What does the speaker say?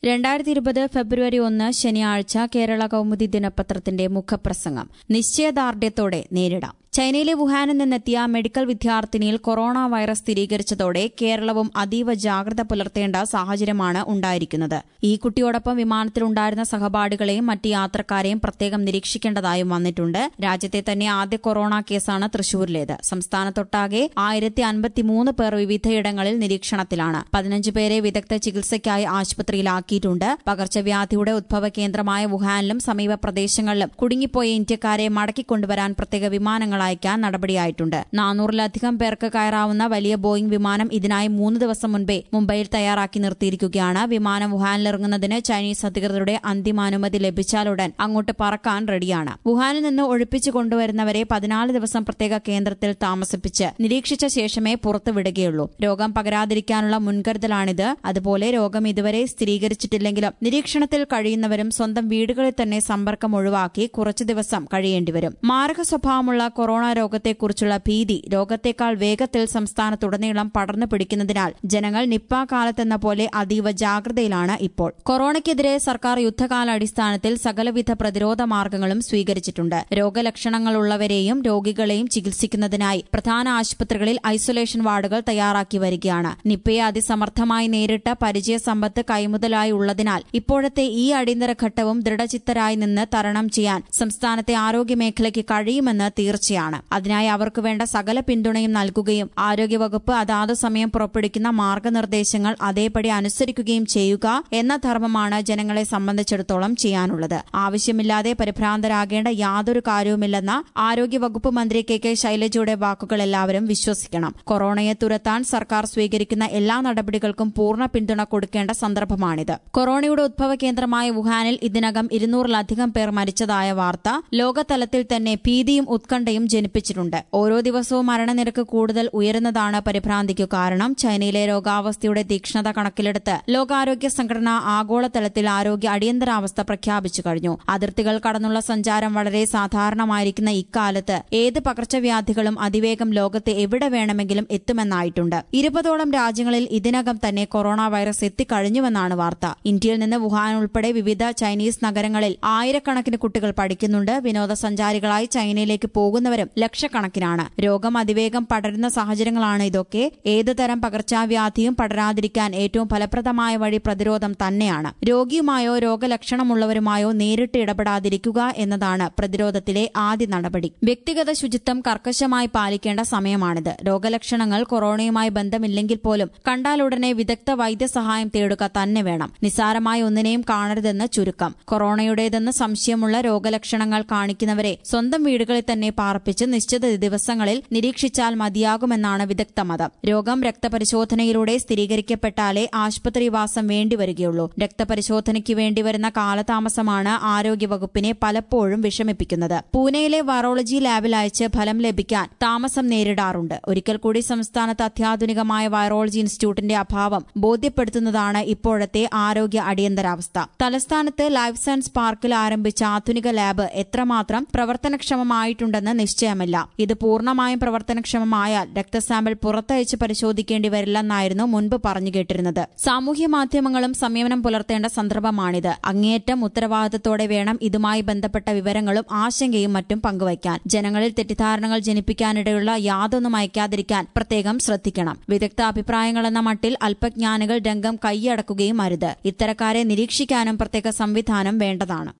രണ്ടായിരത്തി ഇരുപത് ഫെബ്രുവരി ഒന്ന് ശനിയാഴ്ച കേരള കൗമുദി ദിനപത്രത്തിന്റെ മുഖപ്രസംഗം നിശ്ചയദാർഢ്യത്തോടെ നേരിടാം ചൈനയിലെ വുഹാനിൽ നിന്നെത്തിയ മെഡിക്കൽ വിദ്യാർത്ഥിനിയിൽ കൊറോണ വൈറസ് സ്ഥിരീകരിച്ചതോടെ കേരളവും അതീവ ജാഗ്രത പുലർത്തേണ്ട സാഹചര്യമാണ് ഉണ്ടായിരിക്കുന്നത് ഈ കുട്ടിയോടൊപ്പം വിമാനത്തിലുണ്ടായിരുന്ന സഹപാഠികളെയും മറ്റ് യാത്രക്കാരെയും പ്രത്യേകം നിരീക്ഷിക്കേണ്ടതായും വന്നിട്ടുണ്ട് രാജ്യത്തെ തന്നെ ആദ്യ കൊറോണ കേസാണ് തൃശൂരിലേത് സംസ്ഥാനത്തൊട്ടാകെ ആയിരത്തി അൻപത്തിമൂന്ന് പേർ വിവിധയിടങ്ങളിൽ നിരീക്ഷണത്തിലാണ് പതിനഞ്ച് പേരെ വിദഗ്ധ ചികിത്സയ്ക്കായി ആശുപത്രിയിലാക്കിയിട്ടുണ്ട് പകർച്ചവ്യാധിയുടെ ഉദ്ഭവ കേന്ദ്രമായ വുഹാനിലും സമീപ പ്രദേശങ്ങളിലും കുടുങ്ങിപ്പോയ ഇന്ത്യക്കാരെ മടക്കിക്കൊണ്ടുവരാൻ പ്രത്യേക വിമാനങ്ങൾ അയക്കാൻ നടപടിയായിട്ടുണ്ട് നാനൂറിലധികം പേർക്ക് കയറാവുന്ന വലിയ ബോയിംഗ് വിമാനം ഇതിനായി മൂന്ന് ദിവസം മുൻപേ മുംബൈയിൽ തയ്യാറാക്കി നിർത്തിയിരിക്കുകയാണ് വിമാനം വുഹാനിലിറങ്ങുന്നതിന് ചൈനീസ് അധികൃതരുടെ അന്തിമാനുമതി ലഭിച്ചാലുടൻ അങ്ങോട്ട് പറക്കാൻ റെഡിയാണ് വുഹാനിൽ നിന്ന് ഒഴിപ്പിച്ചു കൊണ്ടുവരുന്നവരെ പതിനാല് ദിവസം പ്രത്യേക കേന്ദ്രത്തിൽ താമസിപ്പിച്ച് നിരീക്ഷിച്ച ശേഷമേ പുറത്തുവിടുകയുള്ളൂ രോഗം പകരാതിരിക്കാനുള്ള മുൻകരുതലാണിത് അതുപോലെ രോഗം ഇതുവരെ സ്ഥിരീകരിച്ചിട്ടില്ലെങ്കിലും നിരീക്ഷണത്തിൽ കഴിയുന്നവരും സ്വന്തം വീടുകളിൽ തന്നെ സമ്പർക്കം ഒഴിവാക്കി കുറച്ചു ദിവസം കഴിയേണ്ടിവരും മാരക സ്വഭാവമുള്ള കൊറോണ രോഗത്തെക്കുറിച്ചുള്ള ഭീതി രോഗത്തെക്കാൾ വേഗത്തിൽ സംസ്ഥാനത്തുടനീളം പടർന്നു പിടിക്കുന്നതിനാൽ ജനങ്ങൾ നിപ്പ കാലത്തെന്ന പോലെ അതീവ ജാഗ്രതയിലാണ് ഇപ്പോൾ കൊറോണയ്ക്കെതിരെ സർക്കാർ യുദ്ധകാലാടിസ്ഥാനത്തിൽ സകലവിധ പ്രതിരോധ മാർഗങ്ങളും സ്വീകരിച്ചിട്ടുണ്ട് രോഗലക്ഷണങ്ങളുള്ളവരെയും രോഗികളെയും ചികിത്സിക്കുന്നതിനായി പ്രധാന ആശുപത്രികളിൽ ഐസൊലേഷൻ വാർഡുകൾ തയ്യാറാക്കി വരികയാണ് നിപ്പയെ അതിസമർത്ഥമായി നേരിട്ട പരിചയസമ്പത്ത് കൈമുതലായി ഉള്ളതിനാൽ ഇപ്പോഴത്തെ ഈ അടിയന്തര ഘട്ടവും ദൃഢചിത്തരായി നിന്ന് തരണം ചെയ്യാൻ സംസ്ഥാനത്തെ ആരോഗ്യമേഖലയ്ക്ക് കഴിയുമെന്ന് തീർച്ചയാണ് അതിനായി അവർക്ക് വേണ്ട സകല പിന്തുണയും നൽകുകയും ആരോഗ്യവകുപ്പ് അതാതു സമയം പുറപ്പെടുവിക്കുന്ന മാർഗനിർദ്ദേശങ്ങൾ അതേപടി അനുസരിക്കുകയും ചെയ്യുക എന്ന ധർമ്മമാണ് ജനങ്ങളെ സംബന്ധിച്ചിടത്തോളം ചെയ്യാനുള്ളത് ആവശ്യമില്ലാതെ പരിഭ്രാന്തരാകേണ്ട യാതൊരു കാര്യവുമില്ലെന്ന ആരോഗ്യവകുപ്പ് മന്ത്രി കെ കെ ശൈലജയുടെ വാക്കുകൾ എല്ലാവരും വിശ്വസിക്കണം കൊറോണയെ തുരത്താൻ സർക്കാർ സ്വീകരിക്കുന്ന എല്ലാ നടപടികൾക്കും പൂർണ്ണ പിന്തുണ കൊടുക്കേണ്ട സന്ദർഭമാണിത് കൊറോണയുടെ ഉദ്ഭവ കേന്ദ്രമായ വുഹാനിൽ ഇതിനകം ഇരുന്നൂറിലധികം പേർ മരിച്ചതായ വാർത്ത ലോകതലത്തിൽ തന്നെ ഭീതിയും ഉത്കണ്ഠയും ജനിപ്പിച്ചിട്ടുണ്ട് ഓരോ ദിവസവും മരണനിരക്ക് കൂടുതൽ ഉയരുന്നതാണ് പരിഭ്രാന്തിക്കു കാരണം ചൈനയിലെ രോഗാവസ്ഥയുടെ തീക്ഷ്ണത കണക്കിലെടുത്ത് ലോകാരോഗ്യ സംഘടന ആഗോളതലത്തിൽ ആരോഗ്യ അടിയന്തരാവസ്ഥ പ്രഖ്യാപിച്ചു കഴിഞ്ഞു അതിർത്തികൾ കടന്നുള്ള സഞ്ചാരം വളരെ സാധാരണമായിരിക്കുന്ന ഇക്കാലത്ത് ഏത് പകർച്ചവ്യാധികളും അതിവേഗം ലോകത്ത് എവിടെ വേണമെങ്കിലും എത്തുമെന്നായിട്ടുണ്ട് ഇരുപതോളം രാജ്യങ്ങളിൽ ഇതിനകം തന്നെ കൊറോണ വൈറസ് എത്തിക്കഴിഞ്ഞുവെന്നാണ് വാർത്ത ഇന്ത്യയിൽ നിന്ന് വുഹാൻ ഉൾപ്പെടെ വിവിധ ചൈനീസ് നഗരങ്ങളിൽ ആയിരക്കണക്കിന് കുട്ടികൾ പഠിക്കുന്നുണ്ട് വിനോദസഞ്ചാരികളായി ചൈനയിലേക്ക് പോകുന്നവരും ലക്ഷക്കണക്കിനാണ് രോഗം അതിവേഗം പടരുന്ന സാഹചര്യങ്ങളാണ് ഇതൊക്കെ ഏതുതരം പകർച്ചവ്യാധിയും പടരാതിരിക്കാൻ ഏറ്റവും ഫലപ്രദമായ വഴി പ്രതിരോധം തന്നെയാണ് രോഗിയുമായോ രോഗലക്ഷണമുള്ളവരുമായോ നേരിട്ട് ഇടപെടാതിരിക്കുക എന്നതാണ് പ്രതിരോധത്തിലെ ആദ്യ നടപടി വ്യക്തിഗത ശുചിത്വം കർക്കശമായി പാലിക്കേണ്ട സമയമാണിത് രോഗലക്ഷണങ്ങൾ കൊറോണയുമായി ബന്ധമില്ലെങ്കിൽ പോലും കണ്ടാലുടനെ വിദഗ്ധ വൈദ്യസഹായം തേടുക തന്നെ വേണം നിസാരമായ ഒന്നിനെയും കാണരുതെന്ന് ചുരുക്കം കൊറോണയുടേതെന്ന് സംശയമുള്ള രോഗലക്ഷണങ്ങൾ കാണിക്കുന്നവരെ സ്വന്തം വീടുകളിൽ തന്നെ പാർപ്പിച്ച് നിശ്ചിത ദിവസങ്ങളിൽ നിരീക്ഷിച്ചാൽ മതിയാകുമെന്നാണ് വിദഗ്ധ മതം രോഗം രക്തപരിശോധനയിലൂടെ സ്ഥിരീകരിക്കപ്പെട്ടാലേ ആശുപത്രിവാസം വേണ്ടിവരികയുള്ളൂ രക്തപരിശോധനയ്ക്ക് വേണ്ടിവരുന്ന കാലതാമസമാണ് ആരോഗ്യവകുപ്പിനെ പലപ്പോഴും വിഷമിപ്പിക്കുന്നത് പൂനെയിലെ വൈറോളജി ലാബിൽ അയച്ച് ഫലം ലഭിക്കാൻ താമസം നേരിടാറുണ്ട് ഒരിക്കൽ കൂടി സംസ്ഥാനത്ത് അത്യാധുനികമായ വൈറോളജി ഇൻസ്റ്റിറ്റ്യൂട്ടിന്റെ അഭാവം ബോധ്യപ്പെടുത്തുന്നതാണ് ഇപ്പോഴത്തെ ആരോഗ്യ അടിയന്തരാവസ്ഥ തലസ്ഥാനത്ത് ലൈഫ് സയൻസ് പാർക്കിൽ ആരംഭിച്ച ആധുനിക ലാബ് എത്രമാത്രം പ്രവർത്തനക്ഷമമായിട്ടുണ്ടെന്ന് നിശ്ചയമില്ല ഇത് പൂർണ്ണമായും പ്രവർത്തനക്ഷമമായാൽ രക്തസാമ്പിൾ പുറത്തയച്ച് പരിശോധിക്കേണ്ടി വരില്ലെന്നായിരുന്നു മുൻപ് പറഞ്ഞു കേട്ടിരുന്നത് സാമൂഹ്യ മാധ്യമങ്ങളും സംയമനം പുലർത്തേണ്ട സന്ദർഭമാണിത് അങ്ങേയറ്റം ഉത്തരവാദിത്തത്തോടെ വേണം ഇതുമായി ബന്ധപ്പെട്ട വിവരങ്ങളും ആശങ്കയും മറ്റും പങ്കുവയ്ക്കാൻ ജനങ്ങളിൽ തെറ്റിദ്ധാരണകൾ ജനിപ്പിക്കാനിടയുള്ള യാതൊന്നും അയക്കാതിരിക്കാൻ പ്രത്യേകം ശ്രദ്ധിക്കണം വിദഗ്ധ അഭിപ്രായങ്ങൾ എന്ന മട്ടിൽ അല്പജ്ഞാനികൾ രംഗം കൈയടക്കുകയും അരുത് ഇത്തരക്കാരെ നിരീക്ഷിക്കാനും പ്രത്യേക സംവിധാനം വേണ്ടതാണ്